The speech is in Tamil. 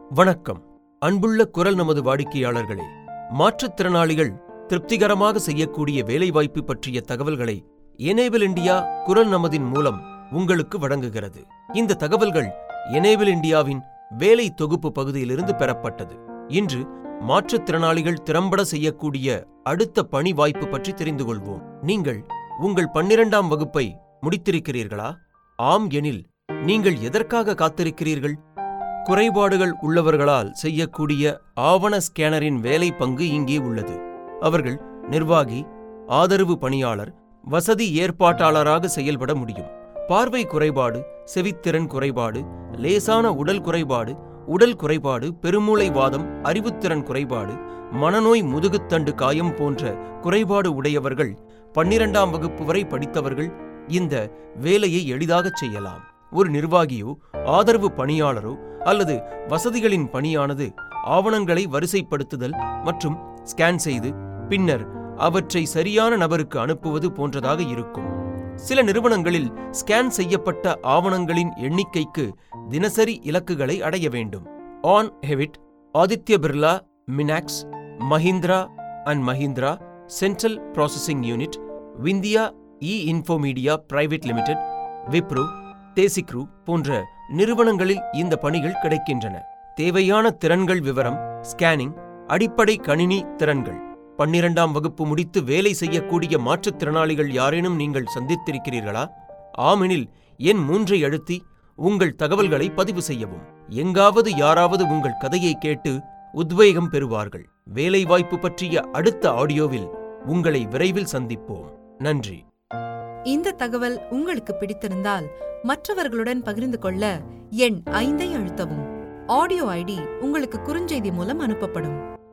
வணக்கம் அன்புள்ள குரல் நமது வாடிக்கையாளர்களே மாற்றுத்திறனாளிகள் திருப்திகரமாக செய்யக்கூடிய வேலைவாய்ப்பு பற்றிய தகவல்களை எனேபிள் இந்தியா குரல் நமதின் மூலம் உங்களுக்கு வழங்குகிறது இந்த தகவல்கள் எனேபிள் இந்தியாவின் வேலை தொகுப்பு பகுதியிலிருந்து பெறப்பட்டது இன்று மாற்றுத்திறனாளிகள் திறம்பட செய்யக்கூடிய அடுத்த பணி வாய்ப்பு பற்றி தெரிந்து கொள்வோம் நீங்கள் உங்கள் பன்னிரண்டாம் வகுப்பை முடித்திருக்கிறீர்களா ஆம் எனில் நீங்கள் எதற்காக காத்திருக்கிறீர்கள் குறைபாடுகள் உள்ளவர்களால் செய்யக்கூடிய ஆவண ஸ்கேனரின் வேலை பங்கு இங்கே உள்ளது அவர்கள் நிர்வாகி ஆதரவு பணியாளர் வசதி ஏற்பாட்டாளராக செயல்பட முடியும் பார்வை குறைபாடு செவித்திறன் குறைபாடு லேசான உடல் குறைபாடு உடல் குறைபாடு பெருமூளை வாதம் அறிவுத்திறன் குறைபாடு மனநோய் முதுகுத்தண்டு காயம் போன்ற குறைபாடு உடையவர்கள் பன்னிரண்டாம் வகுப்பு வரை படித்தவர்கள் இந்த வேலையை எளிதாகச் செய்யலாம் ஒரு நிர்வாகியோ ஆதரவு பணியாளரோ அல்லது வசதிகளின் பணியானது ஆவணங்களை வரிசைப்படுத்துதல் மற்றும் ஸ்கேன் செய்து பின்னர் அவற்றை சரியான நபருக்கு அனுப்புவது போன்றதாக இருக்கும் சில நிறுவனங்களில் ஸ்கேன் செய்யப்பட்ட ஆவணங்களின் எண்ணிக்கைக்கு தினசரி இலக்குகளை அடைய வேண்டும் Aon Hewitt Aditya Birla Minacs Mahindra and Mahindra central processing unit Vindhya E Infomedia private limited Wipro DesiCrew போன்ற நிறுவனங்களில் இந்த பணிகள் கிடைக்கின்றன தேவையான திறன்கள் விவரம் ஸ்கேனிங் அடிப்படை கணினி திறன்கள் பன்னிரண்டாம் வகுப்பு முடித்து வேலை செய்யக்கூடிய மாற்றுத்திறனாளிகள் யாரேனும் நீங்கள் சந்தித்திருக்கிறீர்களா ஆமெனில் எண் மூன்றை அழுத்தி உங்கள் தகவல்களை பதிவு செய்யவும் எங்காவது யாராவது உங்கள் கதையை கேட்டு உத்வேகம் பெறுவார்கள் வேலைவாய்ப்பு பற்றிய அடுத்த ஆடியோவில் உங்களை விரைவில் சந்திப்போம் நன்றி இந்த தகவல் உங்களுக்கு பிடித்திருந்தால் மற்றவர்களுடன் பகிர்ந்து கொள்ள எண் ஐந்தை அழுத்தவும் ஆடியோ ஐடி உங்களுக்கு குறுஞ்செய்தி மூலம் அனுப்பப்படும்